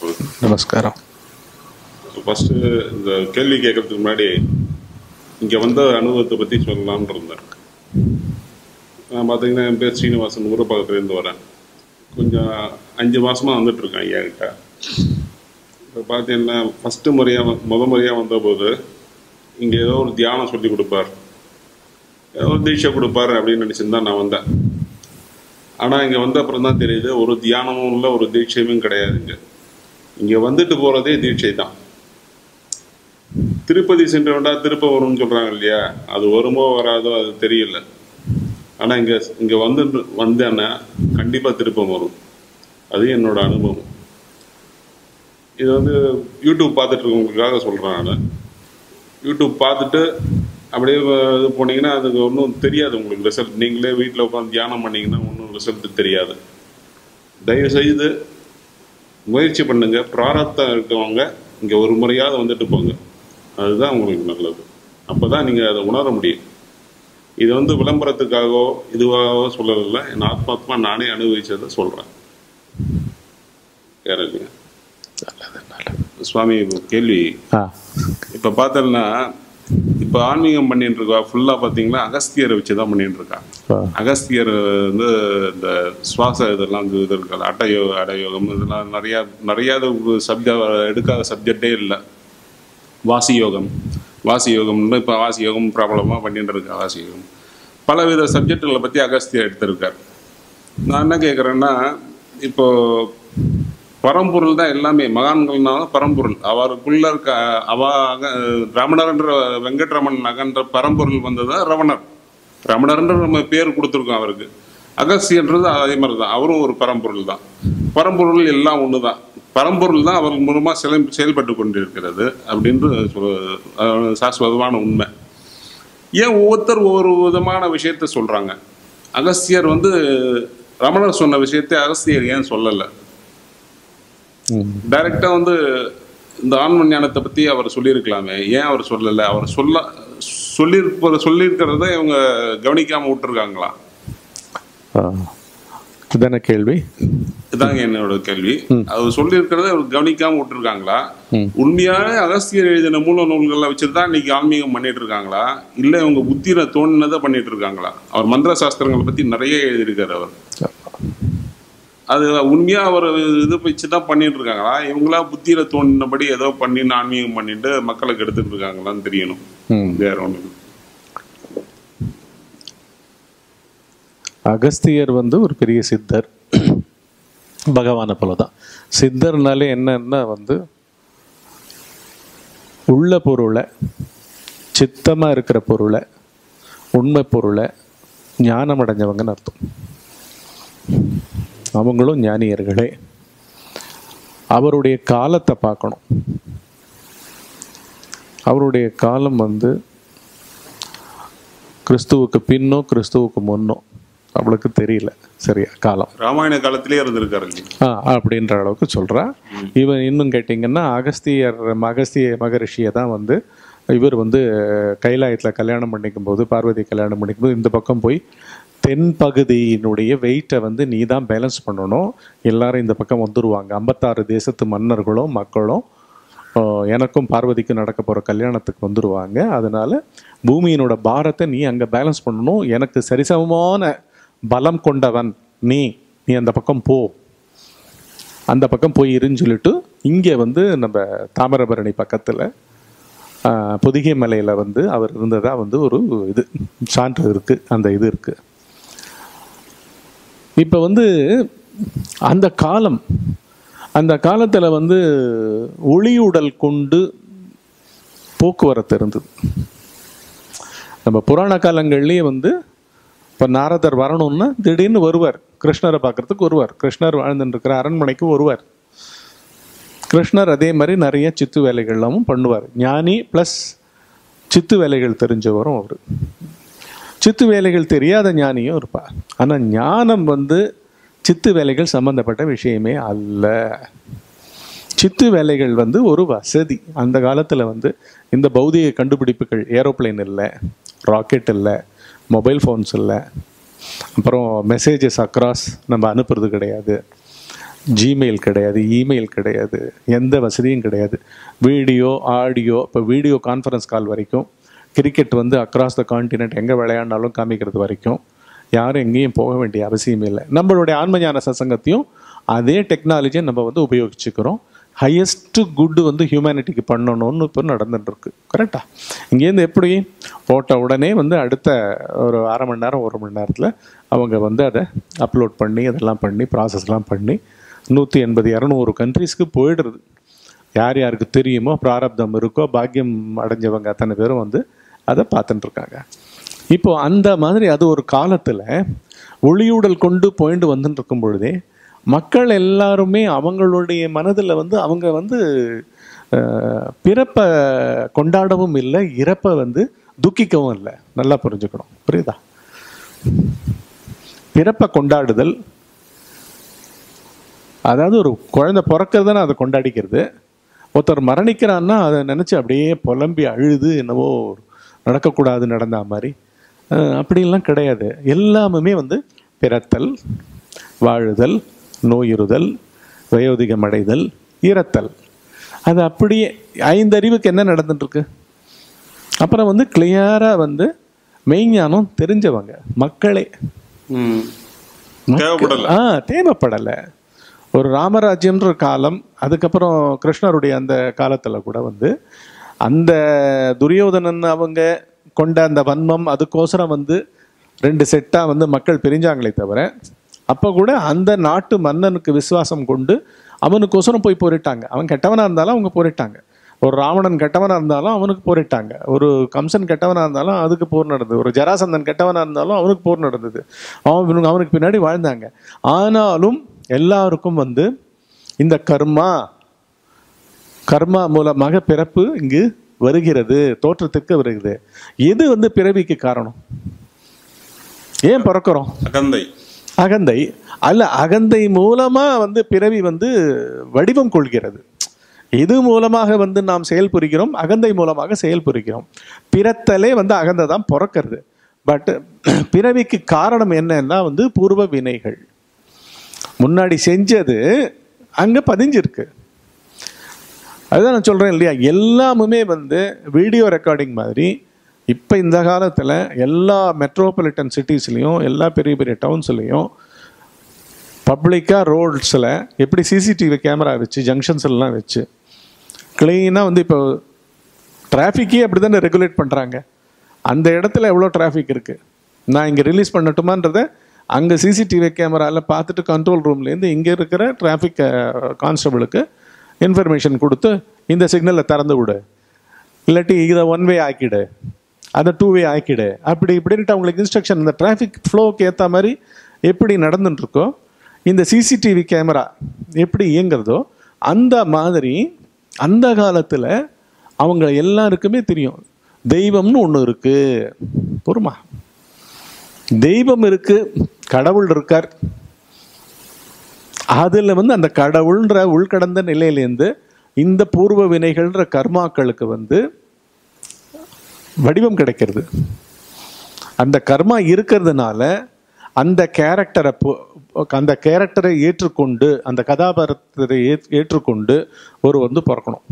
நமஸ்காரம் ஃபஸ்ட்டு இந்த கேள்வி கேட்கறதுக்கு முன்னாடி இங்கே வந்த அனுபவத்தை பற்றி சொல்லலாம்னு இருந்தேன் நான் பார்த்தீங்கன்னா என் பேர் ஸ்ரீனிவாசன் ஊரப்பாக்கத்துலேருந்து வரேன் கொஞ்சம் அஞ்சு மாதமாக வந்துட்டுருக்கேன் ஐயா கிட்ட இப்போ பார்த்தீங்கன்னா ஃபஸ்ட்டு முறையாக முத முறையாக வந்தபோது இங்கே ஏதோ ஒரு தியானம் சொல்லி கொடுப்பார் ஏதோ ஒரு தீட்சை கொடுப்பார் அப்படின்னு நினச்சிருந்தா நான் வந்தேன் ஆனால் இங்கே வந்த அப்புறம் தான் தெரியுது ஒரு தியானமும் இல்லை ஒரு தீட்சையும் கிடையாது இங்கே இங்கே வந்துட்டு போகிறதே தீட்சை தான் திருப்பதி சென்று வேண்டா திருப்ப வரும்னு சொல்கிறாங்க இல்லையா அது வருமோ வராதோ அது தெரியல ஆனால் இங்கே இங்கே வந்து வந்தேன்னா கண்டிப்பாக திருப்பம் வரும் அது என்னோட அனுபவம் இது வந்து யூடியூப் பார்த்துட்டு இருக்கவங்களுக்காக சொல்கிறேன் நான் யூடியூப் பார்த்துட்டு அப்படியே வ- இது போனீங்கன்னா அதுக்கு ஒன்றும் தெரியாது உங்களுக்கு ரிசல்ட் நீங்களே வீட்டில் உட்காந்து தியானம் பண்ணீங்கன்னா ஒன்றும் ரிசல்ட் தெரியாது தயவு செய்து முயற்சி பண்ணுங்க பிராரத்தம் இருக்கவங்க இங்கே ஒரு முறையாவது வந்துட்டு போங்க அதுதான் உங்களுக்கு நல்லது அப்போ தான் நீங்கள் அதை உணர முடியும் இது வந்து விளம்பரத்துக்காகவோ இதுவாகவோ சொல்லலை என் ஆத்மாத்மா நானே அனுபவிச்சதை சொல்கிறேன் வேற இல்லைங்க நல்லது நல்லது சுவாமி கேள்வி ஆ இப்போ பார்த்தோம்னா இப்போ ஆன்மீகம் பண்ணிட்டு இருக்கா ஃபுல்லாக பார்த்தீங்கன்னா அகஸ்தியரை வச்சு தான் பண்ணிட்டு இருக்கா ஆ. அகஸ்தியர் வந்து இந்த சுவாச இதெல்லாம் இது இது இருக்கல அட்டயோ அடயோகம் இதெல்லாம் நிறையா நிறையா சப்ஜெக்ட் எடுக்காத சப்ஜெக்டே இல்லை வாசி யோகம் வாசி யோகம்னு இப்போ வாசி யோகம் ப்ராப்ளமாக பண்ணிட்டு இருக்கா வாசி யோகம் பலவித சப்ஜெக்டுகளை பற்றி அகஸ்தியர் எடுத்திருக்கார் நான் என்ன கேட்குறேன்னா இப்போ பரம்பொருள் தான் எல்லாமே மகான்கள்னாலும் பரம்பொருள் அவருக்குள்ள இருக்க அவ அக ரமணர்ன்ற வெங்கட்ரமணன் அகன்ற பரம்பொருள் வந்தது ரமணர் ரமணர்ன்ற நம்ம பேர் கொடுத்துருக்கோம் அவருக்கு அகஸ்தியன்றது அதே மாதிரி தான் அவரும் ஒரு பரம்பொருள் தான் பரம்பொருள் எல்லாம் ஒன்று தான் பரம்பொருள் தான் அவர் மூலமாக செயல் செயல்பட்டு கொண்டிருக்கிறது அப்படின்று சொல்ல அஹ் சாஸ்வதமான உண்மை ஏன் ஒவ்வொருத்தர் ஒவ்வொரு விதமான விஷயத்த சொல்றாங்க அகஸ்தியர் வந்து ரமணர் சொன்ன விஷயத்தை அகஸ்தியர் ஏன் சொல்லலை ம் டைரக்டா வந்து இந்த ஆன்ம ஞானத்தை பத்தி அவர் சொல்லியிருக்கலாமே ஏன் அவர் சொல்லலை அவர் சொல்ல சொல்லியிருப்ப சொல்லியிருக்கிறத இவங்க கவனிக்காம விட்டுருக்காங்களா ஆ இதான கேள்வி இதாங்க என்னோட கேள்வி அவர் சொல்லியிருக்கிறத அவர் கவனிக்காம விட்டுருக்காங்களா ம். உண்மையாவே அகஸ்தியர் எழுதின மூல நூல்களை வச்சுட்டு தான் இன்னைக்கு ஆன்மீகம் பண்ணிட்டு இருக்காங்களா இல்ல இவங்க புத்தியில தோணுனதை பண்ணிட்டு இருக்காங்களா அவர் மந்திர சாஸ்திரங்களை பத்தி நிறைய எழுதியிருக்காரு அவர் அது உண்மையா அவர் இது வச்சு தான் பண்ணிட்டு இருக்காங்களா இவங்களா புத்தியில தோணினபடி ஏதோ பண்ணி ஆன்மீகம் பண்ணிட்டு மக்களுக்கு எடுத்துட்டு இருக்காங்களான்னு தெரியணும் ம் வேற ஒண்ணு அகஸ்தியர் வந்து ஒரு பெரிய சித்தர் பகவானை போல தான் சித்தர்னாலே என்னன்னா வந்து உள்ள பொருளை சித்தமாக இருக்கிற பொருளை உண்மை பொருளை ஞானம் அடைஞ்சவங்கன்னு அர்த்தம் அவங்களும் ஞானியர்களே அவருடைய காலத்தை பார்க்கணும் அவருடைய காலம் வந்து கிறிஸ்துவுக்கு பின்னோ கிறிஸ்துவுக்கு முன்னோ அவளுக்கு தெரியல சரியா காலம் ராமாயண காலத்திலே இருந்திருக்காரு இல்லையா? ஆ அப்படின்ற அளவுக்கு சொல்றா இவன் இன்னும் கேட்டிங்கன்னா அகஸ்தியர் அகஸ்திய மகரிஷியை தான் வந்து இவர் வந்து கைலாயத்தில் கல்யாணம் பண்ணிக்கும் போது பார்வதி கல்யாணம் பண்ணிக்கும் போது இந்த பக்கம் போய் தென் பகுதியினுடைய வெயிட்டை வந்து நீ தான் பேலன்ஸ் பண்ணணும் எல்லாரும் இந்த பக்கம் வந்துருவாங்க ஐம்பத்தாறு தேசத்து மன்னர்களும் மக்களும் ஆ, எனக்கும் பார்வதிக்கும் நடக்க போகிற கல்யாணத்துக்கு வந்துருவாங்க அதனால பூமியினோட பாரத்தை நீ அங்கே பேலன்ஸ் பண்ணணும் எனக்கு சரிசமமான பலம் கொண்டவன் நீ நீ அந்த பக்கம் போ அந்த பக்கம் போய் இருன்னு சொல்லிட்டு இங்கே வந்து நம்ம தாமிரபரணி பக்கத்தில் பொதிகை மலையில் வந்து அவர் இருந்ததா வந்து ஒரு இது சான்று இருக்குது அந்த இது இருக்குது இப்போ வந்து அந்த காலம் அந்த காலத்தில் வந்து ஒளியுடல் கொண்டு போக்குவரத்து இருந்தது நம்ம புராண காலங்கள்லேயே வந்து இப்போ நாரதர் வரணும்னா திடீர்னு வருவார் கிருஷ்ணரை பார்க்கறதுக்கு வருவார் கிருஷ்ணர் வாழ்ந்துட்டு இருக்கிற அரண்மனைக்கு வருவார் கிருஷ்ணர் அதே மாதிரி நிறைய சித்து வேலைகள்லாமும் பண்ணுவார் ஞானி ப்ளஸ் சித்து வேலைகள் தெரிஞ்சவரும் அவர் சித்து வேலைகள் தெரியாத ஞானியும் இருப்பார் ஆனால் ஞானம் வந்து சித்து வேலைகள் சம்பந்தப்பட்ட விஷயமே அல்ல சித்து வேலைகள் வந்து ஒரு வசதி அந்த காலத்தில் வந்து இந்த பௌதிக கண்டுபிடிப்புகள் ஏரோப்ளேன் இல்லை ராக்கெட் இல்லை மொபைல் ஃபோன்ஸ் இல்லை அப்புறம் மெசேஜஸ் அக்ராஸ் நம்ம அனுப்புறது கிடையாது ஜிமெயில் கிடையாது இமெயில் கிடையாது எந்த வசதியும் கிடையாது வீடியோ ஆடியோ இப்போ வீடியோ கான்ஃபரன்ஸ் கால் வரைக்கும் கிரிக்கெட் வந்து அக்ராஸ் த காண்டினென்ட் எங்கே விளையாண்டாலும் காமிக்கிறது வரைக்கும் யாரும் எங்கேயும் போக வேண்டிய அவசியம் இல்லை நம்மளுடைய ஆன்மஞான சசங்கத்தையும் அதே டெக்னாலஜியை நம்ம வந்து உபயோகிச்சுக்கிறோம் ஹையஸ்ட் குட் வந்து ஹியூமனிட்டிக்கு பண்ணணும்னு இப்போ நடந்துட்டு இருக்கு கரெக்டா இங்கேருந்து எப்படி போட்ட உடனே வந்து அடுத்த ஒரு அரை மணி நேரம் ஒரு மணி நேரத்தில் அவங்க வந்து அதை அப்லோட் பண்ணி அதெல்லாம் பண்ணி ப்ராசஸ்லாம் பண்ணி நூற்றி எண்பது இரநூறு கண்ட்ரீஸ்க்கு போயிடுறது யார் யாருக்கு தெரியுமோ பிராரப்தம் இருக்கோ பாக்கியம் அடைஞ்சவங்க அத்தனை பேரும் வந்து அதை பார்த்துட்டு இருக்காங்க இப்போ அந்த மாதிரி அது ஒரு காலத்தில் ஒளியூடல் கொண்டு போயிட்டு வந்துட்டு இருக்கும் பொழுதே மக்கள் எல்லாருமே அவங்களுடைய மனதில் வந்து அவங்க வந்து அஹ், பிறப்பை கொண்டாடவும் இல்லை இறப்பை வந்து துக்கிக்கவும் இல்லை நல்லா புரிஞ்சுக்கணும் புரியுதா பிறப்பை கொண்டாடுதல் அதாவது ஒரு குழந்தை பிறக்கிறதுனா அதை கொண்டாடிக்கிறது ஒருத்தர் மரணிக்கிறான்னா அதை நினச்சி அப்படியே புலம்பி அழுது என்னவோ நடக்கக்கூடாது நடந்தா மாதிரி அஹ் அப்படிலாம் கிடையாது எல்லாமுமே வந்து பிறத்தல் வாழுதல் நோயுறுதல் வயோதிகம் அடைதல் இறத்தல் அது அப்படியே ஐந்தறிவுக்கு என்ன நடந்துட்டு இருக்கு அப்புறம் வந்து கிளியராக வந்து மெய்ஞானம் தெரிஞ்சவங்க மக்களே ம். தேவைப்படல ஆ தேவைப்படலை ஒரு ராமராஜ்யம்ன்ற காலம் அதுக்கப்புறம் கிருஷ்ணருடைய அந்த காலத்தில் கூட வந்து அந்த துரியோதனன் அவங்க கொண்ட அந்த வன்மம் அதுக்கோசரம் வந்து ரெண்டு செட்டாக வந்து மக்கள் பிரிஞ்சாங்களே தவிர அப்போ கூட அந்த நாட்டு மன்னனுக்கு விசுவாசம் கொண்டு அவனுக்கோசரம் போய் போரிட்டாங்க அவன் கெட்டவனாக இருந்தாலும் அவங்க போரிட்டாங்க ஒரு ராவணன் கெட்டவனாக இருந்தாலும் அவனுக்கு போரிட்டாங்க ஒரு கம்சன் கெட்டவனாக இருந்தாலும் அதுக்கு போர் நடந்தது ஒரு ஜராசந்தன் கெட்டவனாக இருந்தாலும் அவனுக்கு போர் நடந்தது அவன் இவனுங்க அவனுக்கு பின்னாடி வாழ்ந்தாங்க ஆனாலும் எல்லாருக்கும் வந்து இந்த கர்மா கர்மா மூலமாக பிறப்பு இங்கு வருகிறது தோற்றத்துக்கு வருகிறது எது வந்து பிறவிக்கு காரணம் ஏன் பிறக்கிறோம் அகந்தை அகந்தை அல்ல அகந்தை மூலமா வந்து பிறவி வந்து வடிவம் கொள்கிறது இது மூலமாக வந்து நாம் செயல் புரிகிறோம் அகந்தை மூலமாக செயல் புரிகிறோம் பிறத்தலே வந்து அகந்தை தான் பிறக்கிறது பட் பிறவிக்கு காரணம் என்னன்னா வந்து பூர்வ வினைகள் முன்னாடி செஞ்சது அங்க பதிஞ்சிருக்கு அதுதான் நான் சொல்றேன் இல்லையா எல்லாமுமே வந்து வீடியோ ரெக்கார்டிங் மாதிரி இப்போ இந்த காலத்தில் எல்லா மெட்ரோபாலிட்டன் சிட்டிஸ்லேயும் எல்லா பெரிய பெரிய டவுன்ஸ்லேயும் பப்ளிக்காக ரோட்ஸில் எப்படி சிசிடிவி கேமரா வச்சு ஜங்ஷன்ஸ் எல்லாம் வச்சு க்ளீனாக வந்து இப்போ டிராஃபிக்கே அப்படி தானே ரெகுலேட் பண்ணுறாங்க அந்த இடத்துல எவ்வளோ டிராஃபிக் இருக்குது நான் இங்கே ரிலீஸ் பண்ணட்டுமான்றதை அங்கே சிசிடிவி கேமராவில் பார்த்துட்டு கண்ட்ரோல் ரூம்லேருந்து இங்கே இருக்கிற டிராஃபிக் கான்ஸ்டபிளுக்கு இன்ஃபர்மேஷன் கொடுத்து இந்த சிக்னலை திறந்து விடு இல்லாட்டி இதை ஒன் வே ஆக்கிடு அதை டூ வே ஆக்கிடு அப்படி இப்படின்ட்டு அவங்களுக்கு இன்ஸ்ட்ரக்ஷன் இந்த டிராஃபிக் ஃப்ளோக்கு ஏற்ற மாதிரி எப்படி நடந்துட்டு இருக்கோ இந்த சிசிடிவி கேமரா எப்படி இயங்குறதோ அந்த மாதிரி அந்த காலத்தில் அவங்க எல்லாருக்குமே தெரியும் தெய்வம்னு ஒன்று இருக்கு பொறுமா தெய்வம் இருக்கு கடவுள் இருக்கார் அதில் வந்து அந்த கடவுள்ன்ற உள்கடந்த நிலையிலேருந்து இந்த பூர்வ வினைகள்ன்ற கர்மாக்களுக்கு வந்து வடிவம் கிடைக்கிறது அந்த கர்மா இருக்கிறதுனால அந்த கேரக்டரை அந்த கேரக்டரை ஏற்றுக்கொண்டு அந்த கதாபாத்திரத்தை ஏற்- ஏற்றுக்கொண்டு ஒரு வந்து பிறக்கணும்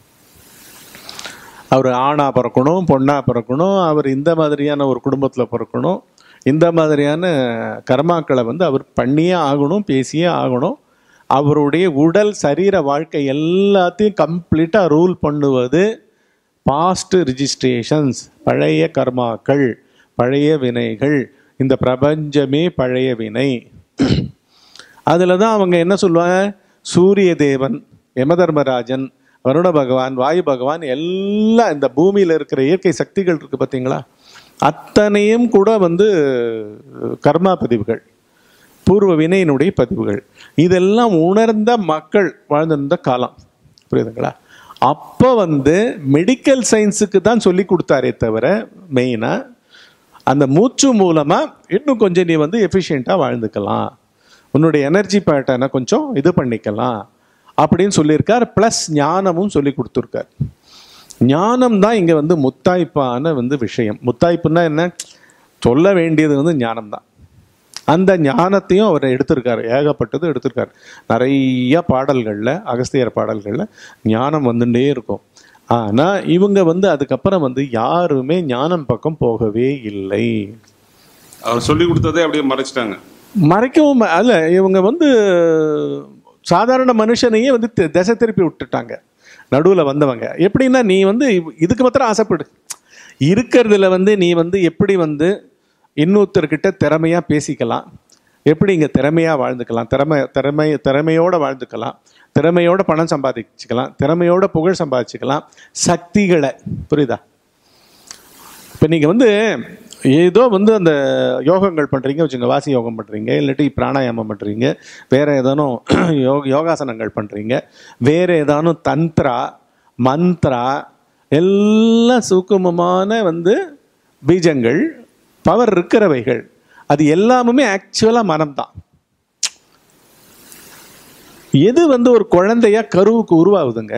அவர் ஆணா பிறக்கணும் பொண்ணா பிறக்கணும் அவர் இந்த மாதிரியான ஒரு குடும்பத்தில் பிறக்கணும் இந்த மாதிரியான கர்மாக்களை வந்து அவர் பண்ணியே ஆகணும் பேசியே ஆகணும் அவருடைய உடல் சரீர வாழ்க்கை எல்லாத்தையும் கம்ப்ளீட்டாக ரூல் பண்ணுவது பாஸ்ட் ரிஜிஸ்ட்ரேஷன்ஸ் பழைய கர்மாக்கள் பழைய வினைகள் இந்த பிரபஞ்சமே பழைய வினை அதில் தான் அவங்க என்ன சொல்லுவாங்க சூரிய தேவன் யமதர்மராஜன் வருண பகவான் வாயு பகவான் எல்லாம் இந்த பூமியில் இருக்கிற இயற்கை சக்திகள் இருக்கு பார்த்தீங்களா அத்தனையும் கூட வந்து கர்மா பதிவுகள் பூர்வ வினையினுடைய பதிவுகள் இதெல்லாம் உணர்ந்த மக்கள் வாழ்ந்திருந்த காலம் புரியுதுங்களா அப்போ வந்து மெடிக்கல் சயின்ஸுக்கு தான் சொல்லி கொடுத்தாரே தவிர மெயினாக அந்த மூச்சு மூலமாக இன்னும் கொஞ்சம் நீ வந்து எஃபிஷியண்ட்டாக வாழ்ந்துக்கலாம் உன்னுடைய எனர்ஜி பேட்டர்னை கொஞ்சம் இது பண்ணிக்கலாம் அப்படின்னு சொல்லியிருக்கார் ப்ளஸ் ஞானமும் சொல்லி கொடுத்துருக்கார் ஞானம் தான் இங்கே வந்து முத்தாய்ப்பான வந்து விஷயம் முத்தாய்ப்புன்னா என்ன சொல்ல வேண்டியது வந்து ஞானம் தான் அந்த ஞானத்தையும் அவர் எடுத்திருக்காரு ஏகப்பட்டது எடுத்திருக்காரு நிறைய பாடல்களில் அகஸ்தியர் பாடல்களில் ஞானம் வந்துட்டே இருக்கும் ஆனால் இவங்க வந்து அதுக்கப்புறம் வந்து யாருமே ஞானம் பக்கம் போகவே இல்லை அவர் சொல்லி கொடுத்ததே அப்படியே மறைச்சிட்டாங்க மறைக்கவும் ம- அல்ல இவங்க வந்து சாதாரண மனுஷனையே வந்து தி- திசை திருப்பி விட்டுட்டாங்க நடுவில் வந்தவங்க எப்படின்னா நீ வந்து இவ்- இதுக்கு மாத்திரம் ஆசைப்படு இருக்கிறதுல வந்து நீ வந்து எப்படி வந்து இன்னொருத்தர்கிட்ட திறமையாக பேசிக்கலாம் எப்படி இங்கே திறமையாக வாழ்ந்துக்கலாம் திறமை திறமை திறமையோட வாழ்ந்துக்கலாம் திறமையோட பணம் சம்பாதிச்சுக்கலாம் திறமையோட புகழ் சம்பாதிச்சுக்கலாம் சக்திகளை புரியுதா இப்போ நீங்கள் வந்து ஏதோ வந்து அந்த யோகங்கள் பண்ணுறீங்க வச்சுங்க வாசி யோகம் பண்ணுறீங்க இல்லாட்டி பிராணாயாமம் பண்ணுறீங்க வேறு ஏதானும் யோக யோகாசனங்கள் பண்ணுறீங்க வேறு ஏதானும் தந்த்ரா மந்த்ரா எல்லாம் சூக்குமமான வந்து பீஜங்கள் பவர் இருக்கிறவைகள் அது எல்லாமுமே ஆக்சுவலாக மனம்தான் எது வந்து ஒரு குழந்தையா கருவுக்கு உருவாகுதுங்க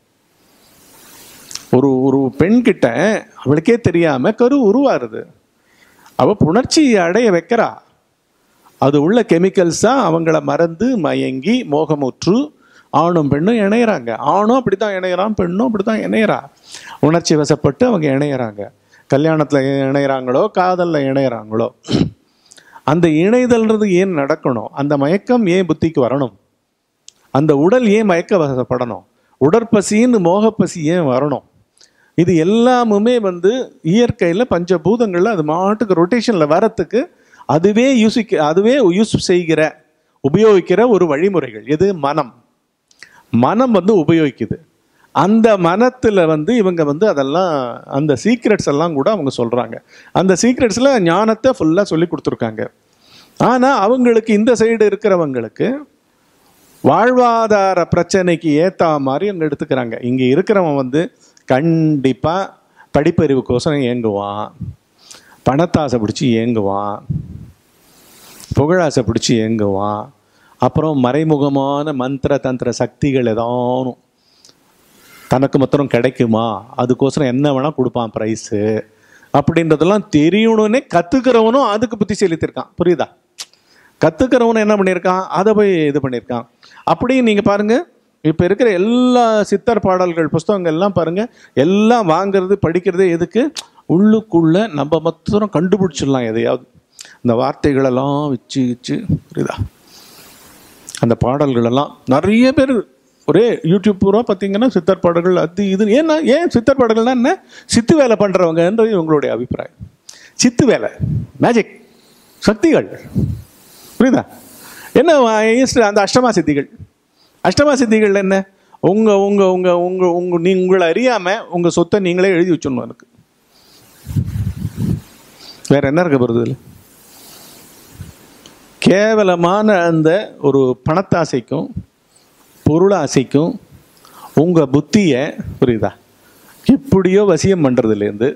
ஒரு ஒரு பெண்கிட்ட அவளுக்கே தெரியாம கரு உருவாருது அவ புணர்ச்சி அடைய வைக்கிறா அது உள்ள கெமிக்கல்ஸ் தான் அவங்கள மறந்து மயங்கி மோகமுற்று ஆணும் பெண்ணும் இணையறாங்க ஆணும் அப்படித்தான் இணையறான் பெண்ணும் அப்படித்தான் இணையறா உணர்ச்சி வசப்பட்டு அவங்க இணையறாங்க கல்யாணத்துல இணையறாங்களோ காதல்ல இணையறாங்களோ அந்த இணைதல்ன்றது ஏன் நடக்கணும் அந்த மயக்கம் ஏன் புத்திக்கு வரணும் அந்த உடல் ஏன் மயக்க வசப்படணும் உடற்பசின்னு மோகப்பசி ஏன் வரணும் இது எல்லாமுமே வந்து இயற்கையில் பஞ்சபூதங்களில் அது மாட்டுக்கு ரொட்டேஷனில் வரத்துக்கு அதுவே யூசிக்க அதுவே யூஸ் செய்கிற உபயோகிக்கிற ஒரு வழிமுறைகள் எது மனம் மனம் வந்து உபயோகிக்குது அந்த மனத்தில் வந்து இவங்க வந்து அதெல்லாம் அந்த சீக்ரெட்ஸ் எல்லாம் கூட அவங்க சொல்கிறாங்க அந்த சீக்ரெட்ஸில் ஞானத்தை ஃபுல்லாக சொல்லி கொடுத்துருக்காங்க ஆனால் அவங்களுக்கு இந்த சைடு இருக்கிறவங்களுக்கு வாழ்வாதார பிரச்சனைக்கு ஏற்ற மாதிரி அங்கே எடுத்துக்கிறாங்க இங்கே இருக்கிறவன் வந்து கண்டிப்பாக படிப்பறிவுக்கோசரம் ஏங்குவான் பணத்தாசை பிடிச்சி ஏங்குவான் புகழாசை பிடிச்சி ஏங்குவான் அப்புறம் மறைமுகமான மந்திர தந்திர சக்திகள் ஏதானும் தனக்கு மாத்திரம் கிடைக்குமா அதுக்கோசரம் என்ன வேணால் கொடுப்பான் ப்ரைஸு அப்படின்றதெல்லாம் தெரியணும்னே கற்றுக்கிறவனும் அதுக்கு புத்தி செலுத்திருக்கான் புரியுதா கற்றுக்கிறவனும் என்ன பண்ணியிருக்கான் அதை போய் இது பண்ணியிருக்கான் அப்படியே நீங்கள் பாருங்கள் இப்போ இருக்கிற எல்லா சித்தர் பாடல்கள் புஸ்தகங்கள் எல்லாம் பாருங்கள் எல்லாம் வாங்குறது படிக்கிறது எதுக்கு உள்ளுக்குள்ள நம்ம மாத்திரம் கண்டுபிடிச்சிடலாம் எதையாவது இந்த வார்த்தைகளெல்லாம் வச்சு வச்சு புரியுதா அந்த பாடல்களெல்லாம் நிறைய பேர் ஒரே யூடியூப் பூரா பார்த்தீங்கன்னா சித்தர் பாடல்கள் அது இது ஏன்னா ஏன் சித்தர் பாடல்கள்னா என்ன சித்து வேலை பண்ணுறவங்கன்றது இவங்களுடைய அபிப்பிராயம் சித்து வேலை மேஜிக் சக்திகள் புரியுதா என்ன ஈஸ்ட் அந்த அஷ்டமா சித்திகள் அஷ்டமா சித்திகள் என்ன உங்க உங்க உங்க உங்க உங்க நீ உங்களை அறியாம உங்க சொத்தை நீங்களே எழுதி வச்சிடணும் எனக்கு வேற என்ன இருக்க போறது இதுல கேவலமான அந்த ஒரு பணத்தாசைக்கும் பொருளாசைக்கும் உங்க புத்தியை புரியுதா எப்படியோ வசியம் பண்றதுலேருந்து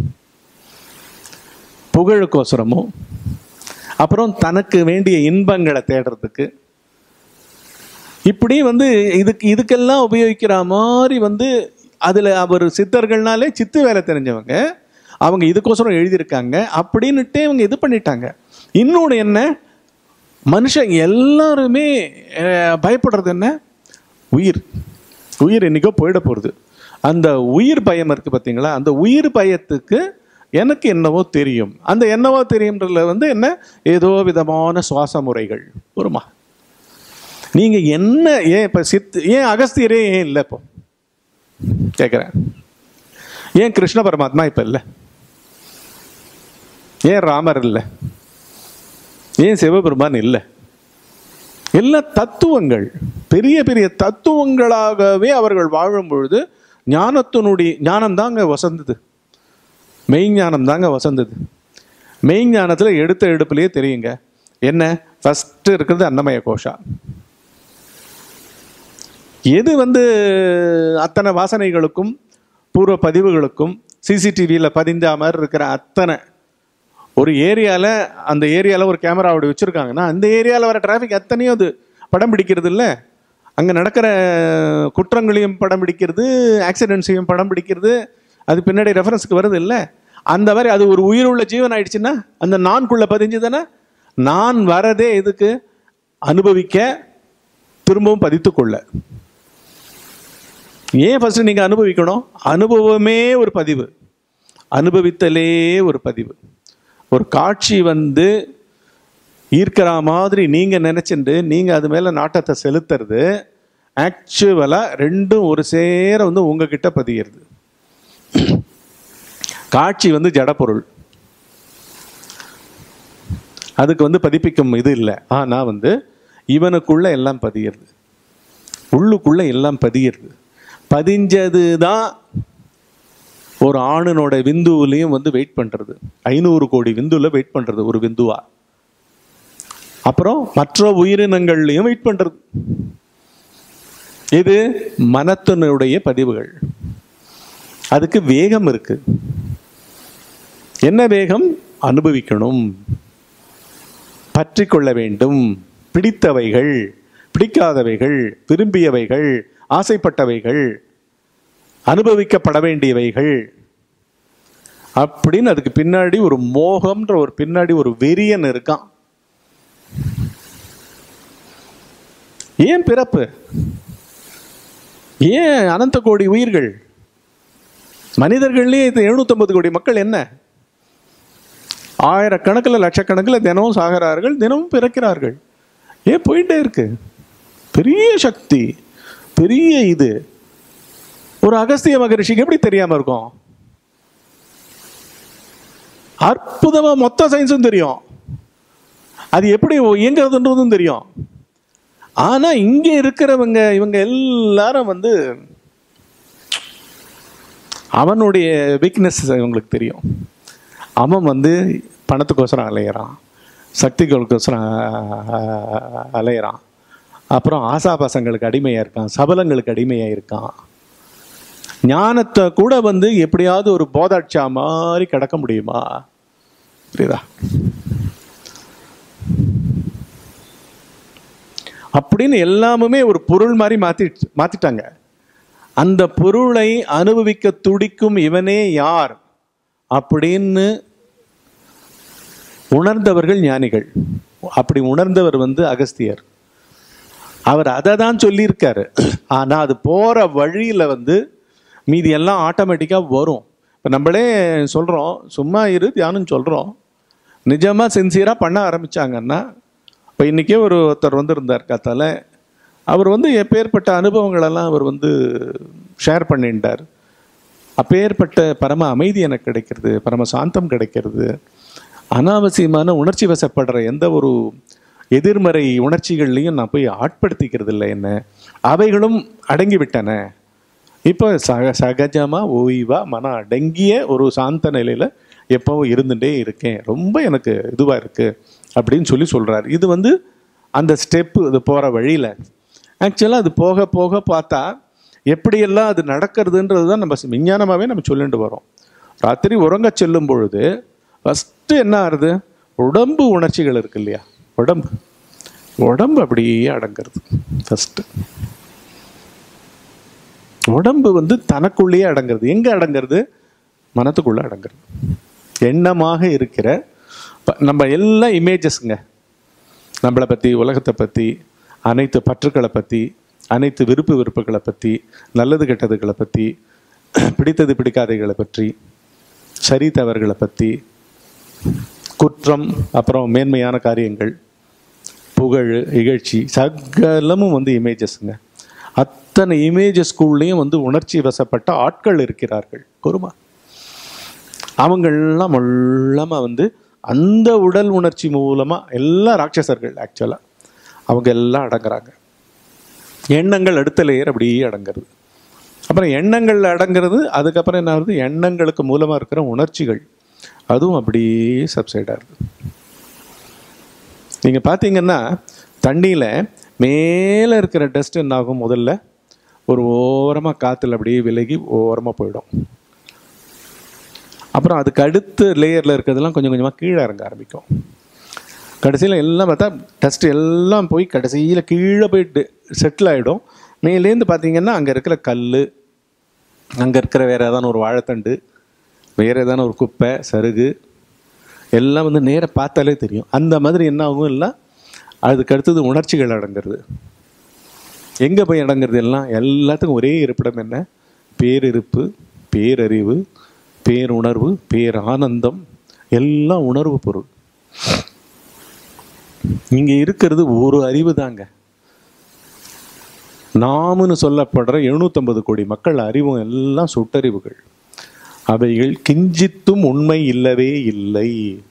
புகழுக்கோசரமும் அப்புறம் தனக்கு வேண்டிய இன்பங்களை தேடுறதுக்கு இப்படி வந்து இதுக்கு இதுக்கெல்லாம் உபயோகிக்கிற மாதிரி வந்து அதில் அவர் சித்தர்கள்னாலே சித்து வேலை தெரிஞ்சவங்க அவங்க இதுக்கோசரம் எழுதியிருக்காங்க அப்படின்னுட்டே அவங்க இது பண்ணிட்டாங்க இன்னொன்று என்ன மனுஷன் எல்லாருமே அஹ், பயப்படுறது என்ன உயிர் உயிர் என்னைக்கோ போயிட போகிறது அந்த உயிர் பயம் இருக்குது பார்த்தீங்களா அந்த உயிர் பயத்துக்கு எனக்கு என்னவோ தெரியும் அந்த என்னவோ தெரியும்ன்றதுல வந்து என்ன ஏதோ விதமான சுவாச முறைகள் வருமா நீங்கள் என்ன ஏன் இப்போ சித்து ஏன் அகஸ்தியரே ஏன் இல்லை இப்போ கேட்குறேன் ஏன் கிருஷ்ண பரமாத்மா இப்போ இல்லை ஏன் ராமர் இல்லை ஏன் சிவபெருமான் இல்லை எல்லா தத்துவங்கள் பெரிய பெரிய தத்துவங்களாகவே அவர்கள் வாழும் பொழுது ஞானத்தினுடைய ஞானம் தாங்க வசந்தது மெய்ஞானம் தாங்க வசந்தது மெய்ஞானத்தில் எடுத்த எடுப்புலயே தெரியுங்க என்ன ஃபஸ்ட்டு இருக்கிறது அன்னமய கோஷா எது வந்து அத்தனை வாசனைகளுக்கும் பூர்வ பதிவுகளுக்கும் சிசிடிவியில் பதிஞ்ச மாதிரி இருக்கிற அத்தனை ஒரு ஏரியாவில் அந்த ஏரியாவில் ஒரு கேமரா அப்படி வச்சுருக்காங்கன்னா அந்த ஏரியாவில் வர டிராஃபிக் அத்தனையும் அது படம் பிடிக்கிறது இல்லை அங்கே நடக்கிற குற்றங்களையும் படம் பிடிக்கிறது ஆக்சிடென்ட்ஸையும் படம் பிடிக்கிறது அது பின்னாடி ரெஃபரன்ஸுக்கு வருது இல்லை அந்த மாதிரி அது ஒரு உயிர் உள்ள ஜீவன் ஆயிடுச்சுன்னா அந்த நான்குள்ளே பதிஞ்சுதானே நான் வரதே எதுக்கு அனுபவிக்க திரும்பவும் பதித்துக் கொள்ள ஏன் ஃபர்ஸ்ட் நீங்க அனுபவிக்கணும் அனுபவமே ஒரு பதிவு அனுபவித்தலே ஒரு பதிவு ஒரு காட்சி வந்து ஈர்க்கிற மாதிரி நீங்க நினைச்சுட்டு நீங்க அது மேல நாட்டத்தை செலுத்துறது ஆக்சுவலா ரெண்டும் ஒரு சேர வந்து உங்ககிட்ட பதிகிறது காட்சி வந்து ஜடப்பொருள் அதுக்கு வந்து பதிப்பிக்கும் இது இல்லை ஆனா வந்து இவனுக்குள்ள எல்லாம் பதிகிறது உள்ளுக்குள்ள எல்லாம் பதிகிறது பதிஞ்சது தான் ஒரு ஆணினோட விந்துவிலையும் வந்து வெயிட் பண்றது ஐநூறு கோடி விந்துல வெயிட் பண்றது ஒரு விந்துவா அப்புறம் மற்ற உயிரினங்கள்லையும் வெயிட் பண்றது இது மனத்தினுடைய பதிவுகள் அதுக்கு வேகம் இருக்கு என்ன வேகம் அனுபவிக்கணும் பற்றி கொள்ள வேண்டும் பிடித்தவைகள் பிடிக்காதவைகள் விரும்பியவைகள் ஆசைப்பட்டவைகள் அனுபவிக்கப்பட வேண்டியவைகள் அப்படின்னு அதுக்கு பின்னாடி ஒரு மோகம்ன்ற ஒரு பின்னாடி ஒரு வெறியன் இருக்கான் ஏன் பிறப்பு ஏன் அனந்த கோடி உயிர்கள் மனிதர்கள்லயே இது 750 கோடி மக்கள் என்ன ஆயிரக்கணக்கில் லட்சக்கணக்கில் தினமும் சாகிறார்கள் தினமும் பிறக்கிறார்கள் ஏன் போயிட்டே இருக்கு பெரிய சக்தி பெரிய இது ஒரு அகஸ்திய மகரிஷிக்கு எப்படி தெரியாம இருக்கும் அற்புதமா மொத்த சயின்ஸும் தெரியும் அது எப்படி இயங்குறதுன்றதும் தெரியும் ஆனா இங்க இருக்கிறவங்க இவங்க எல்லாரும் வந்து அவனுடைய வீக்னஸ் இவங்களுக்கு தெரியும் அவன் வந்து பணத்துக்கோசரம் அலையிறான் சக்திகளுக்கோசரம் அ- அலையிறான் அப்புறம் ஆசாபாசங்களுக்கு அடிமையா இருக்கான் சபலங்களுக்கு அடிமையா இருக்கான் ஞானத்தை கூட வந்து எப்படியாவது ஒரு போதாட்சா மாதிரி கிடக்க முடியுமா புரியுதா அப்படின்னு எல்லாமுமே ஒரு பொருள் மாதிரி மாத்தி மாத்திட்டாங்க அந்த பொருளை அனுபவிக்க துடிக்கும் இவனே யார் அப்படின்னு உணர்ந்தவர்கள் ஞானிகள் அப்படி உணர்ந்தவர் வந்து அகஸ்தியர் அவர் அதை தான் சொல்லியிருக்காரு ஆனா அது போற வழியில வந்து மீதி எல்லாம் ஆட்டோமேட்டிக்கா வரும் இப்போ நம்மளே சொல்றோம் சும்மா இரு தியானம் சொல்றோம் நிஜமா சின்சியரா பண்ண ஆரம்பிச்சாங்கன்னா இப்போ இன்னைக்கே ஒரு ஒருத்தர் வந்து இருந்தார் கத்தால அவர் வந்து எப்பேற்பட்ட அனுபவங்களெல்லாம் அவர் வந்து ஷேர் பண்ணிட்டார் அப்பேற்பட்ட பரம அமைதி எனக்கு கிடைக்கிறது பரம சாந்தம் கிடைக்கிறது அனாவசியமான உணர்ச்சி வசப்படுற எந்த ஒரு எதிர்மறை உணர்ச்சிகள்லையும் நான் போய் ஆட்படுத்திக்கிறது இல்லை என்ன அவைகளும் அடங்கி விட்டன இப்போ சக சகஜமா ஓய்வா மன அடங்கிய ஒரு சாந்த நிலையில எப்பவும் இருந்துட்டே இருக்கேன் ரொம்ப எனக்கு இதுவா இருக்கு அப்படின்னு சொல்லி சொல்றாரு இது வந்து அந்த ஸ்டெப்பு இது போற வழியில ஆக்சுவலாக அது போக போக பார்த்தா எப்படியெல்லாம் அது நடக்கிறதுன்றது தான் நம்ம விஞ்ஞானமாகவே நம்ம சொல்லிட்டு வரோம் ராத்திரி உறங்க செல்லும் பொழுது ஃபஸ்ட்டு என்ன ஆகுது உடம்பு உணர்ச்சிகள் இருக்கு இல்லையா உடம்பு உடம்பு அப்படியே அடங்கிறது ஃபஸ்ட்டு உடம்பு வந்து தனக்குள்ளேயே அடங்கிறது எங்க அடங்கிறது மனத்துக்குள்ள அடங்கிறது எண்ணமாக இருக்கிற ப- நம்ம எல்லாம் இமேஜஸ்ங்க நம்மளை பற்றி உலகத்தை பற்றி அனைத்து பற்றுக்களை பற்றி அனைத்து விருப்பு வெறுப்புகளை பற்றி நல்லது கெட்டதுகளை பற்றி பிடித்தது பிடிக்காதவைகளை பற்றி சரி தவறுகளை பற்றி குற்றம் அப்புறம் மேன்மையான காரியங்கள் புகழ் இகழ்ச்சி சகலமும் வந்து இமேஜஸ்ங்க அத்தனை இமேஜஸ்குள்ளேயும் வந்து உணர்ச்சி வசப்பட்ட ஆட்கள் இருக்கிறார்கள் குருமா அவங்கெல்லாம் மொல்லமாக வந்து அந்த உடல் உணர்ச்சி மூலமா எல்லாம் ராட்சசர்கள் ஆக்சுவலா அவங்க எல்லாம் அடங்குறாங்க எண்ணங்கள் அடுத்த லேயர் அப்படியே அடங்குறது அப்புறம் எண்ணங்கள் அடங்குறது அதுக்கப்புறம் என்ன ஆகுது எண்ணங்களுக்கு மூலமா இருக்கிற உணர்ச்சிகள் அதுவும் அப்படியே சப்சைட் ஆகுது நீங்க பாத்தீங்கன்னா தண்ணியில மேல இருக்கிற டஸ்ட் என்ன ஆகும் முதல்ல ஒரு ஓரமா காத்துல அப்படியே விலகி ஓரமா போயிடும் அப்புறம் அதுக்கு அடுத்த லேயரில் இருக்கிறதெல்லாம் கொஞ்சம் கொஞ்சமாக கீழே இறங்க ஆரம்பிக்கும் கடைசியில் எல்லாம் பார்த்தா டஸ்ட் எல்லாம் போய் கடைசியில் கீழே போயிட்டு செட்டில் ஆகிடும் மேலேருந்து பார்த்தீங்கன்னா அங்கே இருக்கிற கல் அங்கே இருக்கிற வேறு ஏதான ஒரு வாழைத்தண்டு வேறு ஏதான ஒரு குப்பை சருகு எல்லாம் வந்து நேர பார்த்தாலே தெரியும் அந்த மாதிரி என்ன ஆகும் எல்லாம் அதுக்கு அடுத்தது உணர்ச்சிகள் அடங்கிறது எங்கே போய் அடங்கிறது எல்லாம் எல்லாத்துக்கும் ஒரே இருப்பிடம் என்ன பேரிருப்பு பேரறிவு பேருணர்வு பேரானந்தம் எல்லாம் உணர்வு பொருள் இங்க இருக்கிறது ஒரு அறிவு தாங்க நாமுன்னு சொல்லப்படுற எழுநூத்தம்பது கோடி மக்கள் அறிவும் எல்லாம் சுட்டறிவுகள் அவைகள் கிஞ்சித்தும் உண்மை இல்லவே இல்லை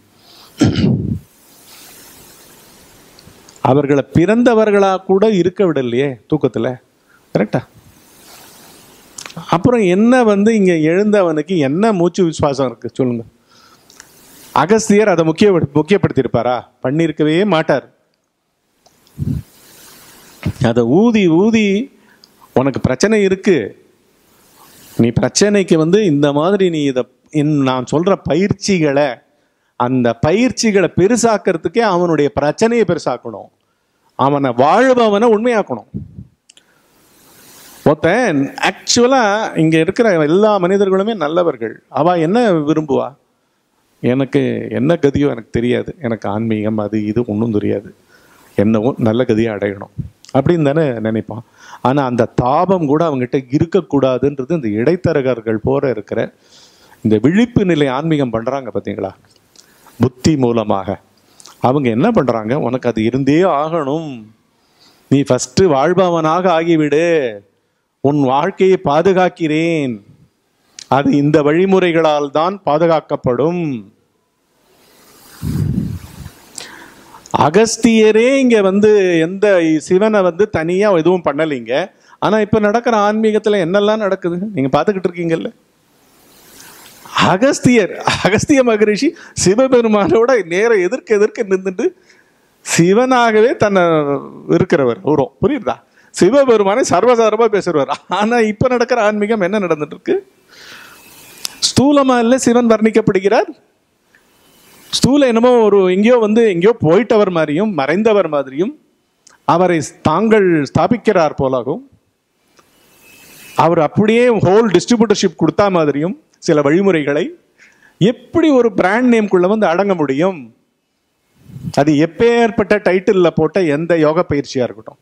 அவர்களை பிறந்தவர்களா கூட இருக்க விடலையே தூக்கத்துல கரெக்டா அப்புறம் என்ன வந்து இங்க எழுந்தவனுக்கு என்ன மூச்சு விசுவாசம் இருக்கு சொல்லுங்க அகஸ்தியர் அதை முக்கிய முக்கியப்படுத்தியிருப்பாரா பண்ணியிருக்கவே மாட்டார் அதை ஊதி ஊதி உனக்கு பிரச்சனை இருக்கு நீ பிரச்சனைக்கு வந்து இந்த மாதிரி நீ இதை நான் சொல்ற பயிற்சிகளை அந்த பயிற்சிகளை பெருசாக்கிறதுக்கே அவனுடைய பிரச்சனையை பெருசாக்கணும் அவனை வாழ்பவனை உண்மையாக்கணும் ஒருத்தன் ஆக்சுவலா இங்க இருக்கிற எல்லா மனிதர்களுமே நல்லவர்கள் அவ என்ன விரும்புவா எனக்கு என்ன கதியோ எனக்கு தெரியாது எனக்கு ஆன்மீகம் அது இது ஒன்றும் தெரியாது என்னவோ நல்ல கதியை அடையணும் அப்படின்னு தானே நினைப்பான் ஆனால் அந்த தாபம் கூட அவங்ககிட்ட இருக்கக்கூடாதுன்றது இந்த இடைத்தரகர்கள் போற இருக்கிற இந்த விழிப்பு நிலை ஆன்மீகம் பண்ணுறாங்க பார்த்தீங்களா புத்தி மூலமாக அவங்க என்ன பண்ணுறாங்க உனக்கு அது இருந்தே ஆகணும் நீ ஃபஸ்ட்டு வாழ்பவனாக ஆகிவிடு உன் வாழ்க்கையை பாதுகாக்கிறேன் அது இந்த வழிமுறைகளால் தான் பாதுகாக்கப்படும் அகஸ்தியரே இங்க வந்து எந்த சிவனை வந்து தனியா எதுவும் பண்ணலைங்க ஆனா இப்ப நடக்கிற ஆன்மீகத்துல என்னெல்லாம் நடக்குது நீங்க பாத்துக்கிட்டு இருக்கீங்கல்ல அகஸ்தியர் அகஸ்திய மகரிஷி சிவபெருமானோட நேர எதிர்க்க எதிர்க்க நின்றுட்டு சிவனாகவே தன்னை இருக்கிறவர் அவரும் புரியுதா சிவபெருமானை சர்வசாரமா பேசுறவர் ஆனா இப்ப நடக்கிற ஆன்மீகம் என்ன நடந்துட்டு இருக்கு ஸ்தூலமா இல்ல சிவன் வர்ணிக்கப்படுகிறார் ஸ்தூல என்னமோ ஒரு எங்கேயோ வந்து எங்கேயோ போயிட்டவர் மாதிரியும் மறைந்தவர் மாதிரியும் அவரை தாங்கள் ஸ்தாபிக்கிறார் போலாகும் அவர் அப்படியே ஹோல் டிஸ்ட்ரிபியூட்டர்ஷிப் கொடுத்தா மாதிரியும் சில வழிமுறைகளை எப்படி ஒரு பிராண்ட் நேம்குள்ள வந்து அடங்க முடியும் அது எப்பேற்பட்ட டைட்டில்ல போட்ட எந்த யோக பயிற்சியா இருக்கட்டும்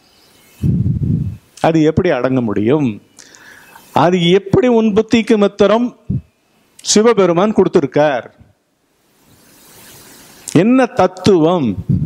அது எப்படி அடங்க முடியும் அது எப்படி உன் புத்திக்கு மத்திரம் சிவபெருமான் கொடுத்திருக்கார் என்ன தத்துவம்